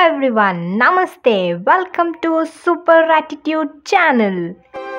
everyone, Namaste. Welcome to Super Attitude channel.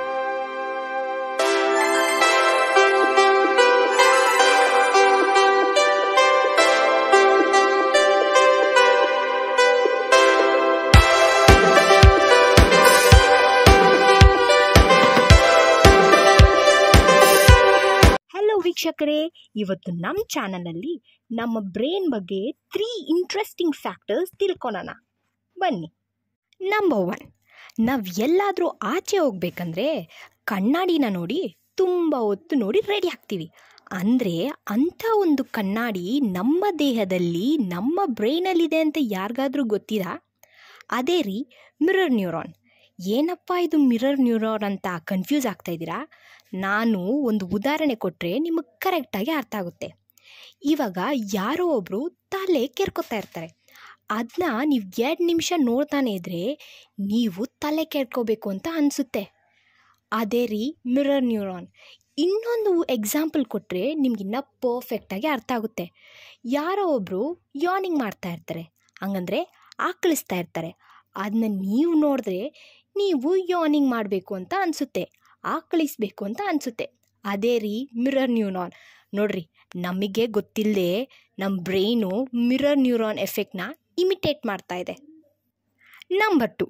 Hello ವೀಕ್ಷಕರೇ ಇವತ್ತು ನಮ್ಮ ಚಾನಲಲ್ಲಿ ನಮ್ಮ ಬ್ರೈನ್ ಬಗ್ಗೆ ತ್ರೀ ಇಂಟ್ರೆಸ್ಟಿಂಗ್ ಫ್ಯಾಕ್ಟರ್ಸ್ ತಿಳ್ಕೊಳೋಣ ಬನ್ನಿ ನಂಬರ್ ಒನ್ ನಾವು ಎಲ್ಲಾದರೂ ಆಚೆ ಹೋಗ್ಬೇಕಂದ್ರೆ ಕಣ್ಣಾಡಿನ ನೋಡಿ ತುಂಬ ಹೊತ್ತು ನೋಡಿ ರೆಡಿ ಆಗ್ತೀವಿ ಅಂದರೆ ಅಂಥ ಒಂದು ಕಣ್ಣಾಡಿ ನಮ್ಮ ದೇಹದಲ್ಲಿ ನಮ್ಮ ಬ್ರೈನಲ್ಲಿದೆ ಅಂತ ಯಾರಿಗಾದ್ರೂ ಗೊತ್ತಿರಾ ಅದೇ ರೀ ಮಿರರ್ ನ್ಯೂರಾನ್ ಏನಪ್ಪ ಇದು ಮಿರರ್ ನ್ಯೂರಾನ್ ಅಂತ ಕನ್ಫ್ಯೂಸ್ ಆಗ್ತಾ ಇದ್ದೀರಾ ನಾನು ಒಂದು ಉದಾಹರಣೆ ಕೊಟ್ಟರೆ ನಿಮಗೆ ಕರೆಕ್ಟಾಗಿ ಅರ್ಥ ಆಗುತ್ತೆ ಇವಾಗ ಯಾರೋ ಒಬ್ಬರು ತಲೆ ಕೆರ್ಕೊತಾ ಇರ್ತಾರೆ ಅದನ್ನ ನೀವು ಎರಡು ನಿಮಿಷ ನೋಡ್ತಾನೆ ಇದ್ದರೆ ನೀವು ತಲೆ ಕೆರ್ಕೋಬೇಕು ಅಂತ ಅನಿಸುತ್ತೆ ಅದೇ ರೀ ಮಿರರ್ ನ್ಯೂರಾನ್ ಇನ್ನೊಂದು ಎಕ್ಸಾಂಪಲ್ ಕೊಟ್ಟರೆ ನಿಮ್ಗಿನ್ನ ಪರ್ಫೆಕ್ಟಾಗಿ ಅರ್ಥ ಆಗುತ್ತೆ ಯಾರೋ ಒಬ್ಬರು ಯಾನಿಂಗ್ ಮಾಡ್ತಾ ಇರ್ತಾರೆ ಹಂಗಂದ್ರೆ ಆಕಳಿಸ್ತಾ ಇರ್ತಾರೆ ಅದನ್ನ ನೀವು ನೋಡಿದ್ರೆ ನೀವು ಯಾನಿಂಗ್ ಮಾಡಬೇಕು ಅಂತ ಅನಿಸುತ್ತೆ ಆಕಳಿಸ್ಬೇಕು ಅಂತ ಅನಿಸುತ್ತೆ ಅದೇ ರೀ ಮಿರರ್ ನ್ಯೂರಾನ್ ನೋಡ್ರಿ ನಮಗೆ ಗೊತ್ತಿಲ್ಲದೆ ನಮ್ಮ ಬ್ರೈನು ಮಿರರ್ ನ್ಯೂರಾನ್ ಎಫೆಕ್ಟ್ನ ಇಮಿಟೇಟ್ ಮಾಡ್ತಾ ಇದೆ ನಂಬರ್ ಟು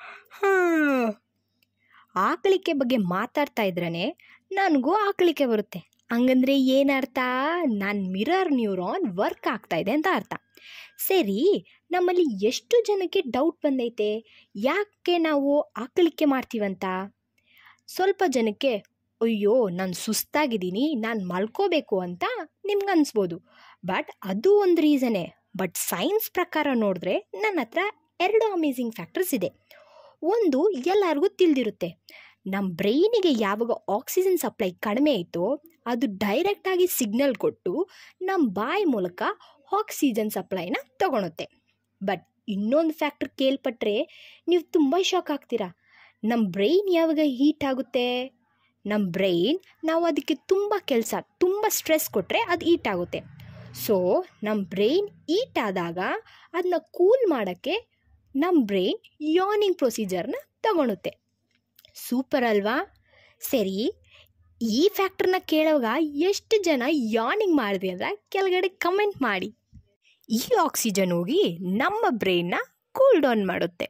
ಆಕಳಿಕೆ ಬಗ್ಗೆ ಮಾತಾಡ್ತಾ ಇದ್ರೇ ನನಗೂ ಆಕಳಿಕೆ ಬರುತ್ತೆ ಹಂಗಂದ್ರೆ ಏನರ್ಥ ನಾನು ಮಿರರ್ ನ್ಯೂರಾನ್ ವರ್ಕ್ ಆಗ್ತಾ ಇದೆ ಅಂತ ಅರ್ಥ ಸರಿ ನಮ್ಮಲ್ಲಿ ಎಷ್ಟು ಜನಕ್ಕೆ ಡೌಟ್ ಬಂದೈತೆ ಯಾಕೆ ನಾವು ಆಕಳಿಕೆ ಮಾಡ್ತೀವಂತ ಸ್ವಲ್ಪ ಜನಕ್ಕೆ ಅಯ್ಯೋ ನಾನು ಸುಸ್ತಾಗಿದ್ದೀನಿ ನಾನು ಮಲ್ಕೋಬೇಕು ಅಂತ ನಿಮ್ಗೆ ಅನಿಸ್ಬೋದು ಬಟ್ ಅದು ಒಂದು ರೀಸನೇ ಬಟ್ ಸೈನ್ಸ್ ಪ್ರಕಾರ ನೋಡಿದ್ರೆ ನನ್ನ ಹತ್ರ ಎರಡು ಅಮೇಝಿಂಗ್ ಫ್ಯಾಕ್ಟರ್ಸ್ ಇದೆ ಒಂದು ಎಲ್ಲರಿಗೂ ತಿಳಿದಿರುತ್ತೆ ನಮ್ಮ ಬ್ರೈನಿಗೆ ಯಾವಾಗ ಆಕ್ಸಿಜನ್ ಸಪ್ಲೈ ಕಡಿಮೆ ಆಯಿತೋ ಅದು ಡೈರೆಕ್ಟಾಗಿ ಸಿಗ್ನಲ್ ಕೊಟ್ಟು ನಮ್ಮ ಬಾಯಿ ಮೂಲಕ ಆಕ್ಸಿಜನ್ ಸಪ್ಲೈನ ತಗೊಳುತ್ತೆ ಬಟ್ ಇನ್ನೊಂದು ಫ್ಯಾಕ್ಟ್ರ್ ಕೇಳ್ಪಟ್ರೆ ನೀವು ತುಂಬ ಶಾಕ್ ಆಗ್ತೀರಾ ನಮ್ಮ ಬ್ರೈನ್ ಯಾವಾಗ ಹೀಟ್ ಆಗುತ್ತೆ ನಮ್ಮ ಬ್ರೈನ್ ನಾವು ಅದಕ್ಕೆ ತುಂಬ ಕೆಲಸ ತುಂಬ ಸ್ಟ್ರೆಸ್ ಕೊಟ್ಟರೆ ಅದು ಹೀಟ್ ಆಗುತ್ತೆ ಸೊ ನಮ್ಮ ಬ್ರೈನ್ ಹೀಟ್ ಆದಾಗ ಅದನ್ನ ಕೂಲ್ ಮಾಡೋಕ್ಕೆ ನಮ್ಮ ಬ್ರೈನ್ ಯಾನಿಂಗ್ ಪ್ರೊಸೀಜರ್ನ ತಗೊಳುತ್ತೆ ಸೂಪರ್ ಅಲ್ವಾ ಸರಿ ಈ ಫ್ಯಾಕ್ಟ್ರನ್ನ ಕೇಳುವಾಗ ಎಷ್ಟು ಜನ ಯಾನಿಂಗ್ ಮಾಡಿದೆ ಅಂತ ಕೆಳಗಡೆ ಕಮೆಂಟ್ ಮಾಡಿ ಈ ಆಕ್ಸಿಜನ್ ಹೋಗಿ ನಮ್ಮ ಬ್ರೈನ್ನ ಕೂಲ್ ಡೌನ್ ಮಾಡುತ್ತೆ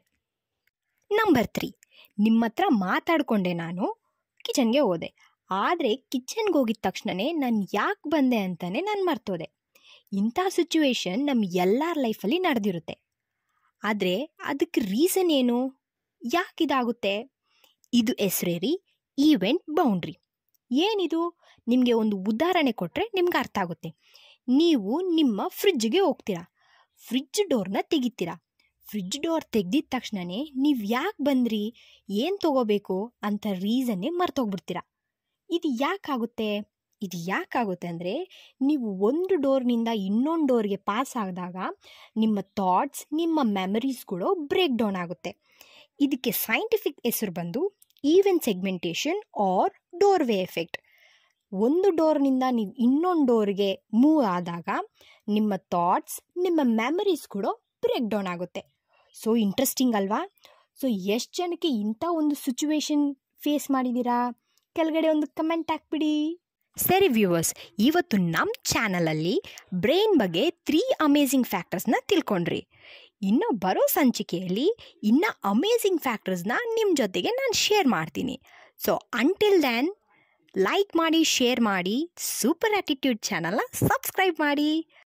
ನಂಬರ್ ತ್ರೀ ನಿಮ್ಮ ಹತ್ರ ಮಾತಾಡಿಕೊಂಡೆ ನಾನು ಕಿಚನ್ಗೆ ಹೋದೆ ಆದರೆ ಕಿಚನ್ಗೆ ಹೋಗಿದ ತಕ್ಷಣವೇ ನಾನು ಯಾಕೆ ಬಂದೆ ಅಂತಲೇ ನಾನು ಮರ್ತೋದೆ ಇಂಥ ಸಿಚುವೇಶನ್ ನಮ್ಮ ಎಲ್ಲರ ಲೈಫಲ್ಲಿ ನಡೆದಿರುತ್ತೆ ಆದರೆ ಅದಕ್ಕೆ ರೀಸನ್ ಏನು ಯಾಕೆ ಇದಾಗುತ್ತೆ ಇದು ಹೆಸರೇರಿ ಈವೆಂಟ್ ಬೌಂಡ್ರಿ ಏನಿದು ನಿಮಗೆ ಒಂದು ಉದಾಹರಣೆ ಕೊಟ್ಟರೆ ನಿಮ್ಗೆ ಅರ್ಥ ಆಗುತ್ತೆ ನೀವು ನಿಮ್ಮ ಫ್ರಿಜ್ಗೆ ಹೋಗ್ತೀರಾ ಫ್ರಿಜ್ ಡೋರ್ನ ತೆಗಿತೀರಾ ಫ್ರಿಜ್ ಡೋರ್ ತೆಗ್ದಿದ ತಕ್ಷಣವೇ ನೀವು ಯಾಕೆ ಬಂದ್ರಿ ಏನು ತಗೋಬೇಕು ಅಂತ ರೀಸನ್ನೇ ಮರ್ತೋಗ್ಬಿಡ್ತೀರಾ ಇದು ಯಾಕಾಗುತ್ತೆ ಇದು ಯಾಕಾಗುತ್ತೆ ಅಂದರೆ ನೀವು ಒಂದು ಡೋರ್ನಿಂದ ಇನ್ನೊಂದು ಡೋರ್ಗೆ ಪಾಸ್ ಆದಾಗ ನಿಮ್ಮ ಥಾಟ್ಸ್ ನಿಮ್ಮ ಮೆಮರೀಸ್ಗಳು ಬ್ರೇಕ್ ಡೌನ್ ಆಗುತ್ತೆ ಇದಕ್ಕೆ ಸೈಂಟಿಫಿಕ್ ಹೆಸರು ಬಂದು event segmentation or doorway effect ಒಂದು ಡೋರ್ನಿಂದ ನೀವು ಇನ್ನೊಂದು ಡೋರ್ಗೆ ಮೂವ್ ಆದಾಗ ನಿಮ್ಮ ಥಾಟ್ಸ್ ನಿಮ್ಮ ಮೆಮರೀಸ್ ಕೂಡ ಬ್ರೇಕ್ ಡೌನ್ ಆಗುತ್ತೆ ಸೊ ಇಂಟ್ರೆಸ್ಟಿಂಗ್ ಅಲ್ವಾ ಸೊ ಎಷ್ಟು ಜನಕ್ಕೆ ಇಂಥ ಒಂದು ಸಿಚುವೇಶನ್ ಫೇಸ್ ಮಾಡಿದ್ದೀರಾ ಕೆಳಗಡೆ ಒಂದು ಕಮೆಂಟ್ ಹಾಕ್ಬಿಡಿ ಸರಿ ವ್ಯೂವರ್ಸ್ ಇವತ್ತು ನಮ್ಮ ಚಾನಲಲ್ಲಿ ಬ್ರೈನ್ ಬಗ್ಗೆ ತ್ರೀ ಅಮೇಝಿಂಗ್ ಫ್ಯಾಕ್ಟರ್ಸ್ನ ತಿಳ್ಕೊಂಡ್ರಿ ಇನ್ನು ಬರೋ ಸಂಚಿಕೆಯಲ್ಲಿ ಇನ್ನು ಅಮೇಝಿಂಗ್ ಫ್ಯಾಕ್ಟರ್ಸ್ನ ನಿಮ್ಮ ಜೊತೆಗೆ ನಾನು ಶೇರ್ ಮಾಡ್ತೀನಿ ಸೊ ಅಂಟಿಲ್ ದ್ಯಾನ್ ಲೈಕ್ ಮಾಡಿ ಶೇರ್ ಮಾಡಿ ಸೂಪರ್ ಆ್ಯಟಿಟ್ಯೂಡ್ ಚಾನಲ್ನ ಸಬ್ಸ್ಕ್ರೈಬ್ ಮಾಡಿ